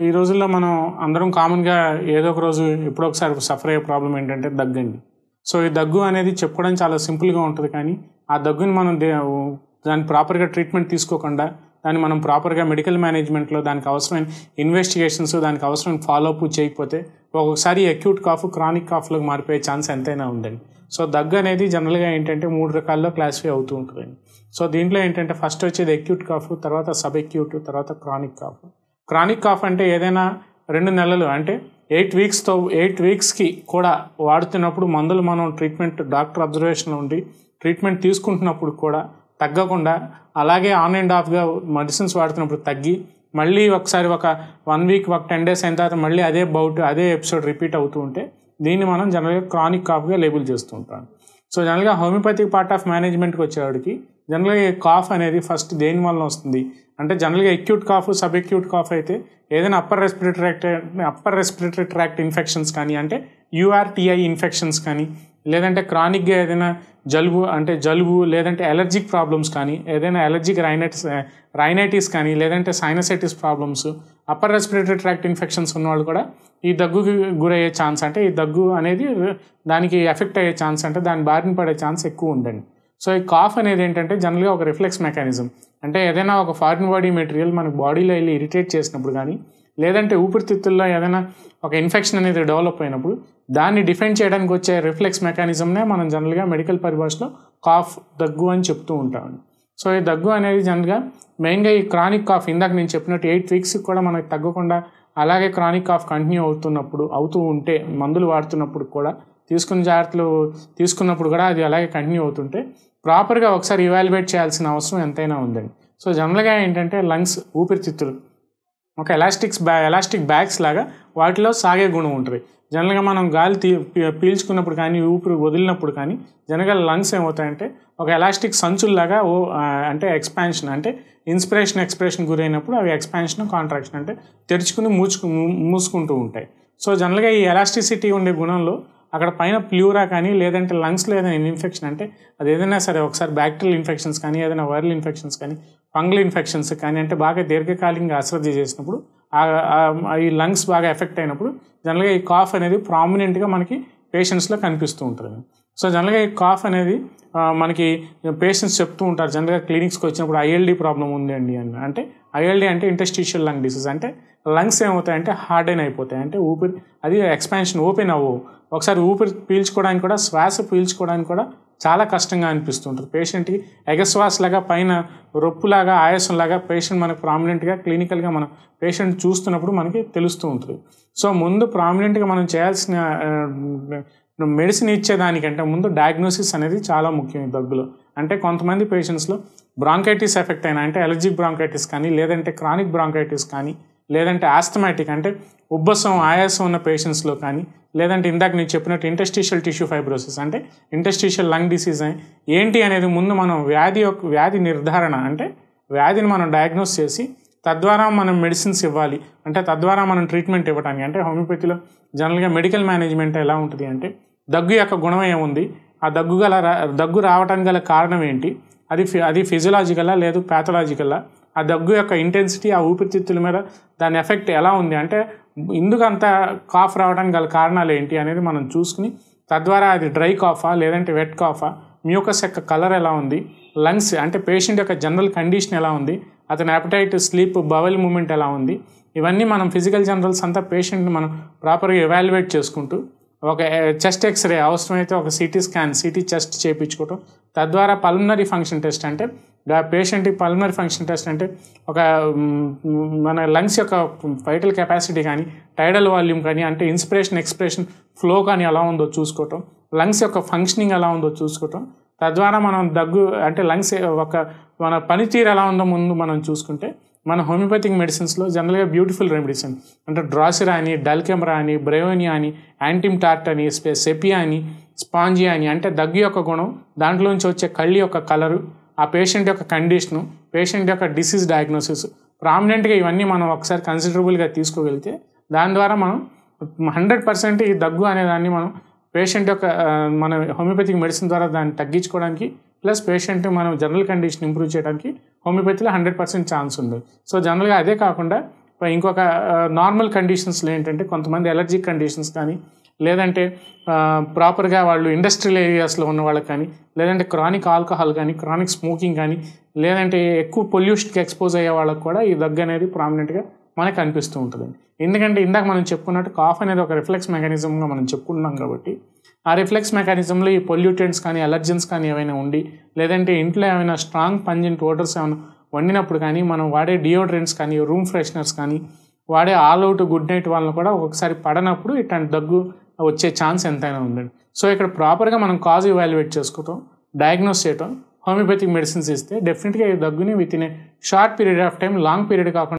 ఈ రోజుల్లో మనం అందరం కామన్గా ఏదో ఒక రోజు ఎప్పుడో ఒకసారి సఫర్ అయ్యే ప్రాబ్లం ఏంటంటే దగ్గండి సో ఈ దగ్గు అనేది చెప్పుకోవడం చాలా సింపుల్గా ఉంటుంది కానీ ఆ దగ్గుని మనం దే దాన్ని ప్రాపర్గా ట్రీట్మెంట్ తీసుకోకుండా దాన్ని మనం ప్రాపర్గా మెడికల్ మేనేజ్మెంట్లో దానికి అవసరమైన ఇన్వెస్టిగేషన్స్ దానికి అవసరమైన ఫాలోఅప్ చేయకపోతే ఒక్కొక్కసారి అక్యూట్ కాఫ్ క్రానిక్ కాఫ్లోకి మారిపోయే ఛాన్స్ ఎంతైనా ఉందండి సో దగ్గు అనేది జనరల్గా ఏంటంటే మూడు రకాల్లో క్లాసిఫై అవుతూ ఉంటుందండి సో దీంట్లో ఏంటంటే ఫస్ట్ వచ్చేది అక్యూట్ కాఫ్ తర్వాత సబ్ అక్యూట్ తర్వాత క్రానిక్ కాఫ్ క్రానిక్ కాఫ్ అంటే ఏదైనా రెండు నెలలు అంటే ఎయిట్ వీక్స్తో ఎయిట్ వీక్స్కి కూడా వాడుతున్నప్పుడు మందులు మనం ట్రీట్మెంట్ డాక్టర్ అబ్జర్వేషన్లో ఉండి ట్రీట్మెంట్ తీసుకుంటున్నప్పుడు కూడా తగ్గకుండా అలాగే ఆన్ అండ్ ఆఫ్గా మెడిసిన్స్ వాడుతున్నప్పుడు తగ్గి మళ్ళీ ఒకసారి ఒక వన్ వీక్ ఒక టెన్ డేస్ అయిన తర్వాత మళ్ళీ అదే బౌట్ అదే ఎపిసోడ్ రిపీట్ అవుతూ ఉంటే దీన్ని మనం జనరల్గా క్రానిక్ కాఫ్గా లేబుల్ చేస్తూ ఉంటాం సో జనరల్గా హోమియోపతిక్ పార్ట్ ఆఫ్ మేనేజ్మెంట్కి వచ్చేవాడికి జనరల్గా ఈ కాఫ్ అనేది ఫస్ట్ దేని వలన వస్తుంది అంటే జనరల్గా acute cough sub acute cough అయితే ఏదైనా upper respiratory upper respiratory tract infections కానీ అంటే యూఆర్టీఐ ఇన్ఫెక్షన్స్ కానీ లేదంటే క్రానిక్గా ఏదైనా జలుబు అంటే జలుబు లేదంటే ఎలర్జిక్ ప్రాబ్లమ్స్ కానీ ఏదైనా ఎలర్జిక్ రైనైటిస్ రైనైటిస్ కానీ లేదంటే sinusitis problems upper respiratory tract infections ఉన్నవాళ్ళు కూడా ఈ దగ్గుకి గురయ్యే ఛాన్స్ అంటే ఈ దగ్గు అనేది దానికి ఎఫెక్ట్ అయ్యే ఛాన్స్ అంటే దాని బారిన పడే ఛాన్స్ ఎక్కువ ఉందండి సో ఈ కాఫ్ అనేది ఏంటంటే జనరల్గా ఒక రిఫ్లెక్స్ మెకానిజం అంటే ఏదైనా ఒక ఫారిన్ బాడీ మెటీరియల్ మన బాడీలో వెళ్ళి ఇరిటేట్ చేసినప్పుడు కానీ లేదంటే ఊపిరితిత్తుల్లో ఏదైనా ఒక ఇన్ఫెక్షన్ అనేది డెవలప్ అయినప్పుడు దాన్ని డిఫెండ్ చేయడానికి వచ్చే రిఫ్లెక్స్ మెకానిజంనే మనం జనరల్గా మెడికల్ పరిభాషలో కాఫ్ దగ్గు అని చెప్తూ ఉంటామండి సో ఈ దగ్గు అనేది జనరల్గా మెయిన్గా ఈ క్రానిక్ కాఫ్ ఇందాక నేను చెప్పినట్టు ఎయిట్ వీక్స్కి కూడా మనకు తగ్గకుండా అలాగే క్రానిక్ కాఫ్ కంటిన్యూ అవుతున్నప్పుడు అవుతూ ఉంటే మందులు వాడుతున్నప్పుడు కూడా తీసుకున్న జాగ్రత్తలు తీసుకున్నప్పుడు కూడా అది అలాగే కంటిన్యూ అవుతుంటే ప్రాపర్గా ఒకసారి ఇవాల్యుయేట్ చేయాల్సిన అవసరం ఎంతైనా ఉందండి సో జనరల్గా ఏంటంటే లంగ్స్ ఊపిరితిత్తులు ఒక ఎలాస్టిక్స్ బ్యా ఎలాస్టిక్ బ్యాగ్స్ లాగా వాటిలో సాగే గుణం ఉంటుంది జనరల్గా మనం గాలి తీ పీల్చుకున్నప్పుడు కానీ ఊపిరి వదిలినప్పుడు కానీ జనరల్గా లంగ్స్ ఏమవుతాయంటే ఒక ఎలాస్టిక్ సంచుల్లాగా ఓ అంటే ఎక్స్పాన్షన్ అంటే ఇన్స్పిరేషన్ ఎక్స్ప్రెషన్ గురైనప్పుడు అవి ఎక్స్పాన్షన్ కాంట్రాక్షన్ అంటే తెరుచుకుని మూచుకు మూసుకుంటూ ఉంటాయి సో జనరల్గా ఈ ఎలాస్టిసిటీ ఉండే గుణంలో అక్కడ పైన ప్లూరా కానీ లేదంటే లంగ్స్లో ఏదైనా ఇన్ఫెక్షన్ అంటే అది ఏదైనా సరే ఒకసారి బ్యాక్టీరియల్ ఇన్ఫెక్షన్స్ కానీ ఏదైనా వైరల్ ఇన్ఫెక్షన్స్ కానీ ఫంగల్ ఇన్ఫెక్షన్స్ కానీ అంటే బాగా దీర్ఘకాలికంగా అశ్రద్ధ చేసినప్పుడు ఈ లంగ్స్ బాగా ఎఫెక్ట్ అయినప్పుడు జనరల్గా ఈ కాఫ్ అనేది ప్రామినెంట్గా మనకి పేషెంట్స్లో కనిపిస్తూ ఉంటుంది సో జనరల్గా ఈ కాఫ్ అనేది మనకి పేషెంట్స్ చెప్తూ ఉంటారు జనరల్గా క్లినిక్స్కి వచ్చినప్పుడు ఐఎల్డి ప్రాబ్లం ఉంది అండి అని అంటే ఐఎల్డి అంటే ఇంటెస్టిషియల్ లంగ్ డిసీజ్ అంటే లంగ్స్ ఏమవుతాయంటే హార్డెన్ అయిపోతాయి అంటే ఊపిరి అది ఎక్స్పాన్షన్ ఓపెన్ అవ్వవు ఒకసారి ఊపిరి పీల్చుకోవడానికి కూడా శ్వాస పీల్చుకోవడానికి కూడా చాలా కష్టంగా అనిపిస్తుంటుంది పేషెంట్కి ఎగశ్వాస లాగా పైన రొప్పులాగా ఆయాసంలాగా పేషెంట్ మనకు ప్రామినెంట్గా క్లినికల్గా మనం పేషెంట్ చూస్తున్నప్పుడు మనకి తెలుస్తూ ఉంటుంది సో ముందు ప్రామినెంట్గా మనం చేయాల్సిన మెడిసిన్ ఇచ్చేదానికంటే ముందు డయాగ్నోసిస్ అనేది చాలా ముఖ్యం ఈ దగ్గులో అంటే కొంతమంది పేషెంట్స్లో బ్రాంకైటిస్ ఎఫెక్ట్ అయినా అంటే ఎలర్జిక్ బ్రాంకైటిస్ కానీ లేదంటే క్రానిక్ బ్రాంకైటిస్ కానీ లేదంటే ఆస్థమాటిక్ అంటే ఉబ్బసం ఆయాసం ఉన్న పేషెంట్స్లో కానీ లేదంటే ఇందాక నేను చెప్పినట్టు ఇంటెస్టిషియల్ టిష్యూ ఫైబ్రోసిస్ అంటే ఇంటెస్టిషియల్ లంగ్ డిసీజ్ ఏంటి అనేది ముందు మనం వ్యాధి యొక్క వ్యాధి నిర్ధారణ అంటే వ్యాధిని మనం డయాగ్నోస్ చేసి తద్వారా మనం మెడిసిన్స్ ఇవ్వాలి అంటే తద్వారా మనం ట్రీట్మెంట్ ఇవ్వడానికి అంటే హోమియోపతిలో జనరల్గా మెడికల్ మేనేజ్మెంట్ ఎలా ఉంటుంది అంటే దగ్గు యొక్క గుణం ఏముంది ఆ దగ్గు గల దగ్గు రావడానికి గల కారణం ఏంటి అది అది ఫిజియలాజికలా లేదు ప్యాథలాజికలా ఆ దగ్గు యొక్క ఇంటెన్సిటీ ఆ ఊపిరితిత్తుల మీద దాని ఎఫెక్ట్ ఎలా ఉంది అంటే ఎందుకు అంత కాఫ్ రావడానికి గల కారణాలు ఏంటి అనేది మనం చూసుకుని తద్వారా అది డ్రై కాఫా లేదంటే వెట్ కాఫా మ్యూకస్ యొక్క కలర్ ఎలా ఉంది లంగ్స్ అంటే పేషెంట్ యొక్క జనరల్ కండిషన్ ఎలా ఉంది అతని అపటైట్ స్లీప్ బవల్ మూమెంట్ ఎలా ఉంది ఇవన్నీ మనం ఫిజికల్ జనరల్స్ అంతా పేషెంట్ని మనం ప్రాపర్గా ఎవాల్యుయేట్ చేసుకుంటూ ఒక చెస్ట్ ఎక్స్రే అవసరమైతే ఒక సిటీ స్కాన్ సిటీ చెస్ట్ చేయించుకోవటం తద్వారా పల్మనరీ ఫంక్షన్ టెస్ట్ అంటే పేషెంట్కి పల్మనరీ ఫంక్షన్ టెస్ట్ అంటే ఒక మన లంగ్స్ యొక్క వైటల్ కెపాసిటీ కానీ టైడల్ వాల్యూమ్ కానీ అంటే ఇన్స్పిరేషన్ ఎక్స్ప్రెషన్ ఫ్లో కానీ ఎలా ఉందో చూసుకోవటం లంగ్స్ యొక్క ఫంక్షనింగ్ ఎలా ఉందో చూసుకోవటం తద్వారా మనం దగ్గు అంటే లంగ్స్ ఒక మన పనితీరు ఎలా ఉందో ముందు మనం చూసుకుంటే మన హోమియోపతిక్ మెడిసిన్స్లో జనరల్గా బ్యూటిఫుల్ రెమెడీస్ అని అంటే డ్రాసిరా అని డల్కెమరా అని బ్రేవోనియా అని యాంటిమ్ టార్ట్ అని సెపియా అని స్పాంజియా అని అంటే దగ్గు యొక్క గుణం దాంట్లోంచి వచ్చే కళ్ళి యొక్క కలరు ఆ పేషెంట్ యొక్క కండిషను పేషెంట్ యొక్క డిసీజ్ డయాగ్నోసిస్ ప్రామినెంట్గా ఇవన్నీ మనం ఒకసారి కన్సిడరబుల్గా తీసుకోగలిగితే దాని ద్వారా మనం హండ్రెడ్ పర్సెంట్ ఈ దగ్గు అనే దాన్ని మనం పేషెంట్ యొక్క మన హోమియోపతిక్ మెడిసిన్ ద్వారా దాన్ని తగ్గించుకోవడానికి ప్లస్ పేషెంట్ మనం జనరల్ కండిషన్ ఇంప్రూవ్ చేయడానికి హోమియోపతిలో హండ్రెడ్ పర్సెంట్ ఛాన్స్ ఉంది సో జనరల్గా అదే కాకుండా ఇంకొక నార్మల్ కండిషన్స్లో ఏంటంటే కొంతమంది ఎలర్జిక్ కండిషన్స్ కానీ లేదంటే ప్రాపర్గా వాళ్ళు ఇండస్ట్రియల్ ఏరియాస్లో ఉన్న వాళ్ళకి కానీ లేదంటే క్రానిక్ ఆల్కహాల్ కానీ క్రానిక్ స్మోకింగ్ కానీ లేదంటే ఎక్కువ పొల్యూషన్కి ఎక్స్పోజ్ అయ్యే వాళ్ళకి కూడా ఈ దగ్గు అనేది ప్రామినెంట్గా మనకు అనిపిస్తూ ఉంటుందండి ఎందుకంటే ఇందాక మనం చెప్పుకున్నట్టు కాఫ్ అనేది ఒక రిఫ్లెక్స్ మెకానిజంగా మనం చెప్పుకున్నాం కాబట్టి ఆ రిఫ్లెక్స్ మెకానిజంలో ఈ పొల్యూటెంట్స్ కానీ అలర్జెన్స్ కానీ ఏమైనా ఉండి లేదంటే ఇంట్లో ఏమైనా స్ట్రాంగ్ పంజెంట్ ఓడర్స్ ఏమైనా వండినప్పుడు కానీ మనం వాడే డియోడ్రెంట్స్ కానీ రూమ్ ఫ్రెషనర్స్ కానీ వాడే ఆల్ అవుట్ గుడ్ నైట్ వాళ్ళని కూడా ఒక్కొక్కసారి పడనప్పుడు ఇట్లాంటి దగ్గు వచ్చే ఛాన్స్ ఎంతైనా ఉందండి సో ఇక్కడ ప్రాపర్గా మనం కాజ్ ఇవాల్యుయేట్ చేసుకోవటం డయాగ్నోస్ చేయటం హోమియోపతిక్ మెడిసిన్స్ ఇస్తే డెఫినెట్గా ఈ దగ్గుని with in a short period of time long period కాకుండా